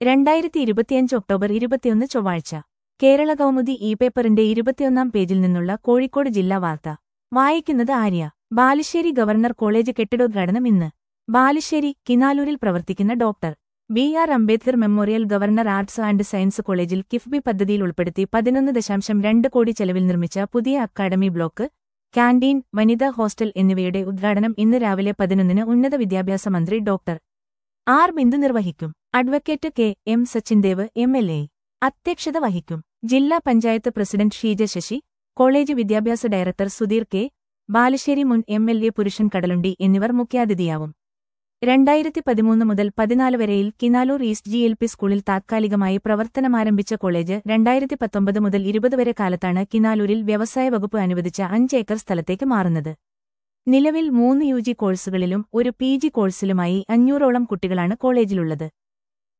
രണ്ടായിരത്തി ഇരുപത്തിയഞ്ച് ഒക്ടോബർ ഇരുപത്തിയൊന്ന് ചൊവ്വാഴ്ച കേരള കൗമുദി ഇ പേപ്പറിന്റെ ഇരുപത്തിയൊന്നാം പേജിൽ നിന്നുള്ള കോഴിക്കോട് ജില്ലാ വാർത്ത വായിക്കുന്നത് ആര്യ ബാലുശ്ശേരി ഗവർണർ കോളേജ് കെട്ടിടോദ്ഘാടനം ഇന്ന് ബാലുശ്ശേരി കിനാലൂരിൽ പ്രവർത്തിക്കുന്ന doctor B R Ambedkar memorial government arts and science കോളേജിൽ കിഫ്ബി പദ്ധതിയിൽ ഉൾപ്പെടുത്തി പതിനൊന്ന് ദശാംശം രണ്ട് കോടി ചെലവിൽ നിർമ്മിച്ച പുതിയ അക്കാഡമി ബ്ലോക്ക് ക്യാന്റീൻ വനിതാ ഹോസ്റ്റൽ എന്നിവയുടെ ഉദ്ഘാടനം ഇന്ന് രാവിലെ പതിനൊന്നിന് ഉന്നത വിദ്യാഭ്യാസ മന്ത്രി ഡോക്ടർ ആർ ബിന്ദു നിർവഹിക്കും advocate K M Sachindev M L A അധ്യക്ഷത വഹിക്കും ജില്ലാ പഞ്ചായത്ത് പ്രസിഡന്റ് ഷീജ ശശി കോളേജ് വിദ്യാഭ്യാസ ഡയറക്ടർ സുധീർ കെ ബാലുശ്ശേരി മുൻ എം എൽ എ പുരുഷൻ കടലുണ്ടി എന്നിവർ മുഖ്യാതിഥിയാവും രണ്ടായിരത്തി പതിമൂന്ന് മുതൽ പതിനാല് വരെയിൽ Kinalur east G L P school താത്കാലികമായി പ്രവർത്തനമാരംഭിച്ച കോളേജ് രണ്ടായിരത്തി പത്തൊമ്പത് മുതൽ ഇരുപത് വരെ കാലത്താണ് കിനാലൂരിൽ വ്യവസായ വകുപ്പ് അനുവദിച്ച അഞ്ച് ഏക്കർ സ്ഥലത്തേക്ക് മാറുന്നത് നിലവിൽ മൂന്ന് യു ജി കോഴ്സുകളിലും ഒരു പി ജി കോഴ്സിലുമായി അഞ്ഞൂറോളം കുട്ടികളാണ് കോളേജിലുള്ളത്